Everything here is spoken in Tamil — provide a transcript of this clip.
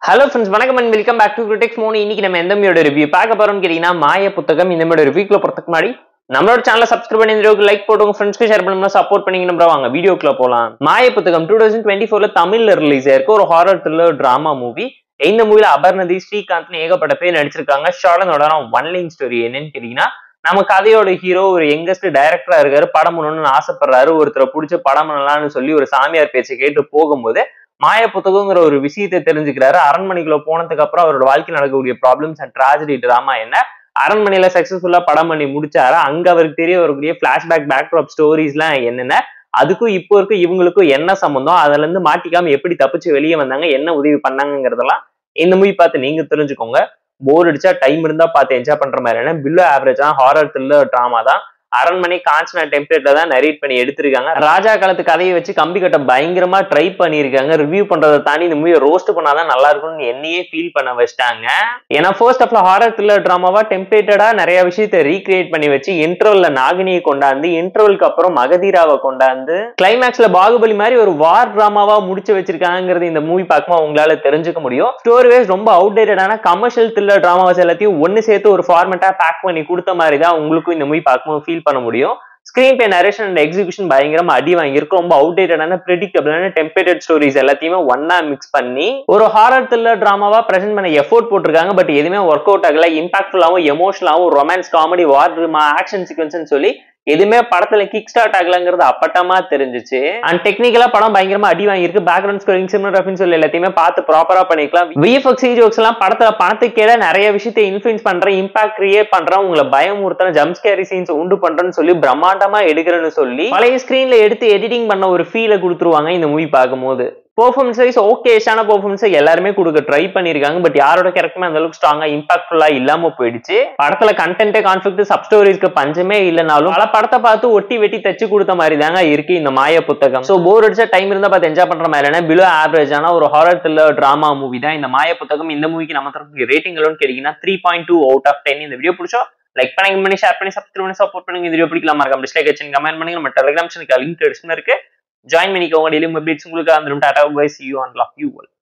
ஹலோ ஃப்ரெண்ட்ஸ் வணக்கம் and welcome back to critics மோனி இன்னைக்கு நம்ம எந்த மூவியோட ரிவ்யூ பார்க்க போறோம்னு கேட்டீங்கன்னா மாய புத்தகம் இந்த மூவியோட ரிவ்யூக்குள்ள போறதுக்கு முன்னாடி நம்மளோட சேனலை சப்ஸ்கிரைப் பண்ணி இந்த வீடியோக்கு லைக் போட்டு உங்க ஃப்ரெண்ட்ஸ்க்கு ஷேர் பண்ணணும் சப்போர்ட் பண்ணிக்கணும் bro. வாங்க வீடியோக்குள்ள போலாம் மாய புத்தகம் டூ தௌசண்ட் டுவெண்ட்டி ஃபோர்ல தமிழ்ல ரிலீஸ் ஆயிருக்கு ஒரு ஹாரர் த்ரில்லர் டிராமா மூவி இந்த மூவில அபர்ணதி ஸ்ரீகாந்த்னு ஏகப்பட்ட பேர் நடிச்சிருக்காங்க ஷாலனோட ஒன் லைன் ஸ்டோரி என்னன்னு கேட்டீங்கன்னா நம்ம கதையோட ஹீரோ ஒரு யங்கஸ்ட் டைரக்டரா இருக்காரு படம் பண்ணணும்னு ஆசைப்படுறாரு ஒருத்தரை பிடிச்ச படம் பண்ணலாம்னு சொல்லி ஒரு சாமியார் பேச்சை கேட்டு போகும்போது மாய புத்தகங்கிற ஒரு விஷயத்தை தெரிஞ்சுக்கிறாரு அரண்மனைக்குள்ள போனதுக்கு அப்புறம் அவரோட வாழ்க்கையில் நடக்கக்கூடிய ப்ராப்ளம்ஸ் அண்ட் ட்ராஜடி டிராமா என்ன அரண்மனையில சக்சஸ்ஃபுல்லா படம் பண்ணி முடிச்சாரு அங்க அவருக்கு தெரிய வரக்கூடிய பிளாஷ்பேக் பேக்ட்ராப் ஸ்டோரிஸ்லாம் என்னென்ன அதுக்கும் இப்போ இருக்க இவங்களுக்கும் என்ன சம்பந்தம் அதுல இருந்து மாட்டிக்காம எப்படி தப்பிச்சு வெளியே வந்தாங்க என்ன உதவி பண்ணாங்கிறதெல்லாம் இந்த மூவி பார்த்து நீங்க தெரிஞ்சுக்கோங்க போர் அடிச்சா டைம் இருந்தா பார்த்து என்ஜாய் பண்ற மாதிரியான பில்லோ ஆவரேஜா ஹாரர் த்ரில்லர் ட்ராமா தான் அரண்மனை காஞ்சனா டெம்ப்ளேட்ல தான் நரேட் பண்ணி எடுத்திருக்காங்க ராஜா காலத்து கதையை வச்சு கம்பி கட்ட பயங்கரமா ட்ரை பண்ணியிருக்காங்க ரிவ்யூ பண்றதை தாண்டி இந்த மூவியை ரோஸ்ட் பண்ணாதான் நல்லா இருக்கும்னு என்னையே ஃபீல் பண்ண வச்சிட்டாங்க ஏன்னா ஃபர்ஸ்ட் ஆஃப்ல ஹாரர் த்ரில்லர் ட்ராமாவா டெம்ப்ளேட்டடா நிறைய விஷயத்தை ரீக்ரியேட் பண்ணி வச்சு இன்டர்வல்ல நாகினியை கொண்டாந்து இன்டர்வலுக்கு அப்புறம் மகதீராவை கொண்டாந்து கிளைமேக்ஸ்ல பாகுபலி மாதிரி ஒரு வார் டிராமாவா முடிச்சு வச்சிருக்காங்கிறது இந்த மூவி பார்க்கும்போது உங்களால தெரிஞ்சுக்க முடியும் ஸ்டோரி வைஸ் ரொம்ப அவுடேட்டடான கமர்ஷியல் த்ரில்லர் டிராமாஸ் எல்லாத்தையும் ஒன்னு சேர்த்து ஒரு ஃபார்மேட்டா பேக் பண்ணி கொடுத்த மாதிரி தான் உங்களுக்கும் இந்த மூவி பார்க்கும்போது ஃபீல் பண்ண முடியும் screenplay narration and execution பயங்கரமா அடி வாங்கியிருக்கு ரொம்ப அவுடேட்டடான ப்ரெடிக்டபிளான டெம்பரேட்டட் ஸ்டோரிஸ் எல்லாத்தையுமே ஒன்னா மிக்ஸ் பண்ணி ஒரு ஹாரர் த்ரில்லர் டிராமாவா பிரசென்ட் பண்ண எஃபோர்ட் போட்டிருக்காங்க பட் எதுவுமே ஒர்க் அவுட் ஆகல இம்பாக்ட்ஃபுல்லாவும் எமோஷனலாவும் romance comedy war drama action sequence சொல்லி எதுவுமே படத்துல கிக் ஸ்டார்ட் ஆகலங்கிறது அப்பட்டமா தெரிஞ்சுச்சு அண்ட் டெக்னிக்கலா படம் பயங்கரமா அடி வாங்கியிருக்கு பேக்ரவுண்ட் ஸ்கோரிங் சினிமோகிராஃபின்னு சொல்லி எல்லாத்தையுமே பார்த்து ப்ராப்பரா பண்ணிக்கலாம் விஎஃப்எக்ஸ் ஜோக்ஸ் எல்லாம் படத்துல பணத்துக்கேட நிறைய விஷயத்தை இன்ஃபுளுன்ஸ் பண்றேன் இம்பாக்ட் கிரியேட் பண்றேன் உங்களை பயமுறுத்துறேன் ஜம்ப் ஸ்கேரி சீன்ஸ் உண்டு பண்றேன்னு சொல்லி பிரம்மாண்டமா எடுக்கிறேன்னு சொல்லி பழைய ஸ்கிரீன்ல எடுத்து எடிட்டிங் பண்ண ஒரு ஃபீலை கொடுத்துருவாங்க இந்த மூவி பார்க்கும்போது பெர்ஃபார்மன்ஸ் வைஸ் ஓகேஷான பெர்ஃபார்மன்ஸ் எல்லாருமே கொடுக்க ட்ரை பண்ணிருக்காங்க பட் யாரோட கேரக்டருமே அந்த அளவுக்கு ஸ்ட்ராங்கா இம்பாக்ட்ஃபுல்லா இல்லாம போயிடுச்சு படத்துல கண்டென்ட் கான்ஃபிளிக் சப் ஸ்டோரிஸ்க்கு பஞ்சமே இல்லைனாலும் பல படத்தை பார்த்து ஒட்டி வெட்டி தச்சு கொடுத்த மாதிரி தாங்க இருக்கு இந்த மாய புத்தகம் சோ போர் அடிச்சா டைம் இருந்தா பார்த்து என்ஜாய் பண்ற மாதிரியான பிலோ ஆவரேஜான ஒரு ஹாரர் த்ரில்லர் டிராமா மூவி தான் இந்த மாய புத்தகம் இந்த மூவிக்கு நம்ம தரப்பு ரேட்டிங் எல்லாம் கேட்டீங்கன்னா three point two out of ten இந்த வீடியோ பிடிச்சோ லைக் பண்ணி பண்ணி ஷேர் பண்ணி சப்ஸ்கிரைப் பண்ணி சப்போர்ட் பண்ணுங்க இந்த வீடியோ பிடிக்கலாம் மறக்காம டிஸ்லைக் வச்சு கமெண்ட் பண்ணுங்க நம்ம டெலிகிராம் சேனலுக்கு லிங்க் டிஸ்கிரிப்ஷன் இருக்கு ஜாயின் பண்ணிக்கோங்க டெய்லியும் அப்டேட்ஸ் உங்களுக்கு வந்துடும் டாடா bye see you and love you